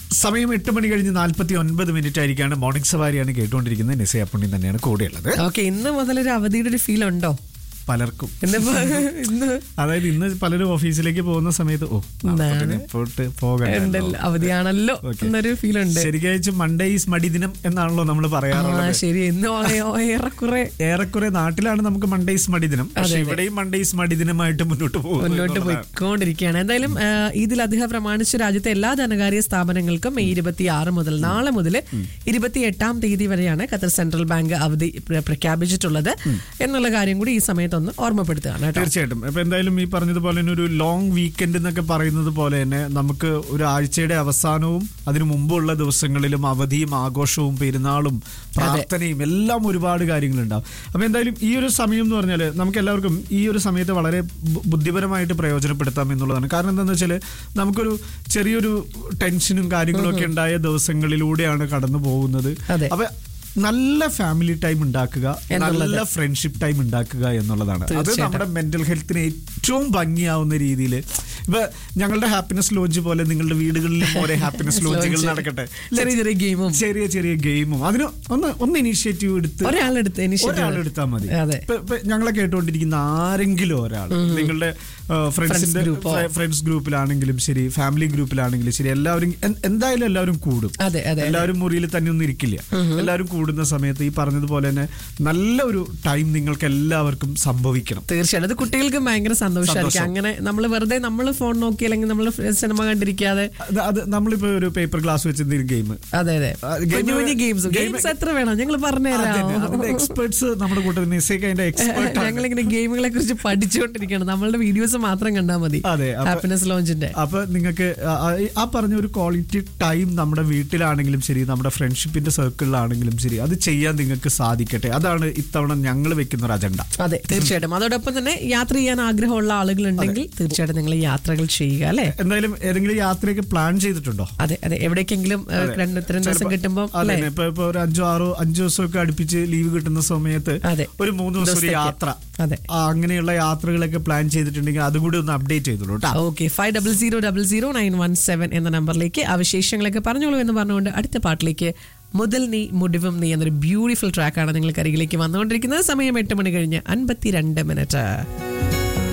സമയം എട്ട് മണി കഴിഞ്ഞ് നാൽപ്പത്തി ഒൻപത് മിനിറ്റ് ആയിരിക്കാണ് മോർണിംഗ് സവാരിയാണ് കേട്ടുകൊണ്ടിരിക്കുന്നത് നിസയ പുണ്യം തന്നെയാണ് കൂടെയുള്ളത് ഓക്കെ ഇന്ന് മുതൽ ഒരു അവധിയുടെ ഒരു ഫീൽ ഉണ്ടോ പലർക്കും ഇന്നിപ്പോ ഇന്ന് അതായത് ഇന്ന് പലരും ഓഫീസിലേക്ക് പോകുന്ന സമയത്ത് ഓ നാളെ തൊട്ട് എപ്പോട്ട് പോകണ്ടല്ലോ. ഉണ്ടല്ലോ, അവധിയാണല്ലോ Okay. എന്നൊരു ഫീൽ ഉണ്ട് ശരിക്കും മൺഡേ ഈസ് മടിദിനം എന്നാണല്ലോ നമ്മൾ ആ പറയാറുള്ളത് ശരി ഇന്ന് ഓ- ഏറെക്കുറെ ഏറെക്കുറെ നാട്ടിലാണ് നമുക്ക് മൺഡേസ് മടിദിനം പക്ഷെ ഇവിടെയും മൺഡേസ് മടിദിനമായിട്ട് മുന്നോട്ട് പോകുന്നു മുന്നോട്ട് എന്നുള്ളതാണ്. പോയിക്കൊണ്ടിരിക്കുകയാണ് എന്തായാലും ആ, ഈദിൽ അധികം പ്രമാണിച്ച് രാജ്യത്തെ എല്ലാ ധനകാര്യ സ്ഥാപനങ്ങൾക്കും മെയ് ഇരുപത്തി ആറ് മുതൽ നാളെ മുതൽ ഇരുപത്തി എട്ടാം തീയതി വരെയാണ് ഖത്തർ സെൻട്രൽ ബാങ്ക് അവധി പ്ര- പ്രഖ്യാപിച്ചിട്ടുള്ളത് എന്നുള്ള കാര്യം കൂടി ഈ സമയത്തൊന്ന് ഓർമ്മപ്പെടുത്തുകയാണ് കേട്ടോ തീർച്ചയായിട്ടും ഇപ്പൊ എന്തായാലും ഈ പറഞ്ഞതുപോലെ തന്നെ ഒരു ലോങ് വീക്കെൻഡ് എന്നൊക്കെ പറയുന്നത് പോലെ തന്നെ നമുക്ക് ഒരു ആഴ്ചയുടെ അവസാനവും അതിനു മുമ്പുള്ള ദിവസങ്ങളിലും അവധിയും ആഘോഷവും പെരുന്നാളും പ്രാർത്ഥനയും എല്ലാം ഒരുപാട് കാര്യങ്ങളുണ്ടാവും അപ്പൊ എന്തായാലും ഈ ഒരു സമയം എന്ന് പറഞ്ഞാൽ നമുക്ക് എല്ലാവർക്കും ഈ ഒരു സമയത്ത് വളരെ ബു- ബുദ്ധിപരമായിട്ട് പ്രയോജനപ്പെടുത്താം എന്നുള്ളതാണ് കാരണം എന്താണെന്ന് വെച്ചാൽ നമുക്കൊരു ചെറിയൊരു ടെൻഷനും കാര്യങ്ങളും ഒക്കെ ഉണ്ടായ ദിവസങ്ങളിലൂടെയാണ് കടന്നു പോകുന്നത് അതെ. അപ്പൊ നല്ല ഫാമിലി ടൈം ഉണ്ടാക്കുക നല്ല ഫ്രണ്ട്ഷിപ്പ് ടൈം ഉണ്ടാക്കുക എന്നുള്ളതാണ് അത് തീർച്ചയായിട്ടും. നമ്മുടെ മെന്റൽ ഹെൽത്തിന് ഏറ്റവും ഭംഗിയാവുന്ന രീതിയിൽ ഇപ്പൊ ഞങ്ങളുടെ ഹാപ്പിനെസ് ലോഞ്ച് പോലെ നിങ്ങളുടെ വീടുകളിലും ഓരോ ഹാപ്പിനെസ് ലോഞ്ചുകൾ Launch. നടക്കട്ടെ ചെറിയ ചെറിയ ഗെയിമും ചെറിയ ചെറിയ ഗെയിമും അതിന് ഒന്ന് ഒന്ന് ഇനിഷ്യേറ്റീവ് എടുത്ത് ഒരാളെടുത്ത് initiative. ഒരാളെടുത്താൽ മതി അതെ. ഇപ്പൊ- ഇപ്പൊ ഞങ്ങളെ കേട്ടുകൊണ്ടിരിക്കുന്ന ആരെങ്കിലും ഒരാൾ നിങ്ങളുടെ ഫ്രണ്ട്സിന്റെ ഗ്രൂപ്പോ. ഫ്രണ്ട്സ് ഗ്രൂപ്പിലാണെങ്കിലും ശരി ഫാമിലി ഗ്രൂപ്പിലാണെങ്കിലും ശരി എല്ലാവരും എൻ- എന്തായാലും എല്ലാവരും കൂടും അതെ അതെ എല്ലാവരും മുറിയിൽ തന്നെ ഒന്നും ഇരിക്കില്ല എല്ലാവരും കൂടുന്ന സമയത്ത് ഈ പറഞ്ഞതുപോലെ തന്നെ നല്ല ഒരു ടൈം നിങ്ങൾക്ക് എല്ലാവർക്കും സംഭവിക്കണം തീർച്ചയായിട്ടും അത് കുട്ടികൾക്ക് ഭയങ്കര സന്തോഷമായിരിക്കും സന്തോഷം. അങ്ങനെ നമ്മൾ വെറുതെ നമ്മൾ ഫോൺ നോക്കി അല്ലെങ്കിൽ നമ്മൾ സിനിമ കണ്ടിരിക്കാതെ അത് അത് നമ്മളിപ്പോ ഒരു പേപ്പർ ഗ്ലാസ് വെച്ച് എന്തെങ്കിലും ഗെയിം അതെ അതെ ആ, game- കുഞ്ഞു കുഞ്ഞു ഗെയിംസ് game- ഗെയിംസ് എത്ര വേണം ഞങ്ങൾ പറഞ്ഞുതരാം അതിന്റെ എക്സ്പേർട്സ് നമ്മുടെ കൂട്ടത്തിൽ നിസ്സേക്ക് അതിന്റെ എക്സ്പേർട്ട് ഞങ്ങളിങ്ങനെ ഗെയിമുകളെ കുറിച്ച് പഠിച്ചുകൊണ്ടിരിക്കുകയാണ് നമ്മളുടെ വീഡിയോസ് മാത്രം കണ്ടാൽ മതി അതെ, അപ്പൊ- ഹാപ്പിനെസ് ലോഞ്ചിന്റെ അപ്പൊ നിങ്ങൾക്ക് ആ- ആ- ആ പറഞ്ഞ ഒരു ക്വാളിറ്റി ടൈം നമ്മുടെ വീട്ടിലാണെങ്കിലും ശരി നമ്മുടെ ഫ്രണ്ട്ഷിപ്പിന്റെ സർക്കിളിലാണെങ്കിലും ശരി അത് ചെയ്യാൻ നിങ്ങൾക്ക് സാധിക്കട്ടെ അതാണ് ഇത്തവണ ഞങ്ങൾ വെക്കുന്ന ഒരു അജണ്ട അതെ തീർച്ചയായിട്ടും അതോടൊപ്പം തന്നെ യാത്ര ചെയ്യാൻ ആഗ്രഹമുള്ള ആളുകളുണ്ടെങ്കിൽ തീർച്ചയായിട്ടും നിങ്ങൾ യാത്രകൾ ചെയ്യുക അല്ലെ എന്തായാലും ഏതെങ്കിലും യാത്രയൊക്കെ പ്ലാൻ ചെയ്തിട്ടുണ്ടോ അതെ അതെ എവിടേക്കെങ്കിലും ഏഹ്, രണ്ട് ഇത്രയും ദിവസം ചിലപ്പോ- കിട്ടുമ്പോൾ അതെ ഇപ്പൊ ഇപ്പൊ ഒരു അഞ്ചോ ആറോ അഞ്ചു ദിവസമൊക്കെ അടുപ്പിച്ച് ലീവ് കിട്ടുന്ന സമയത്ത് അതെ. ഒരു മൂന്ന് ദിവസം ഒരു ദിവസത്തേക്ക്. യാത്ര അതെ. ആ, അങ്ങനെയുള്ള യാത്രകളൊക്കെ പ്ലാൻ ചെയ്തിട്ടുണ്ടെങ്കിൽ അതുകൂടി ഒന്ന് അപ്ഡേറ്റ് ചെയ്തോളൂ കേട്ടോ okay five double zero double zero nine one seven എന്ന നമ്പറിലേക്ക് ആ വിശേഷങ്ങളൊക്കെ പറഞ്ഞോളൂ എന്ന് പറഞ്ഞുകൊണ്ട് അടുത്ത പാട്ടിലേക്ക് മുതൽ നീ മുടിവും നീ എന്നൊരു ബ്യൂട്ടിഫുൾ ട്രാക്കാണ് നിങ്ങൾക്ക് അരികിലേക്ക് വന്നുകൊണ്ടിരിക്കുന്നത് സമയം എട്ട് മണി കഴിഞ്ഞ് അൻപത്തിരണ്ട് മിനിറ്റ്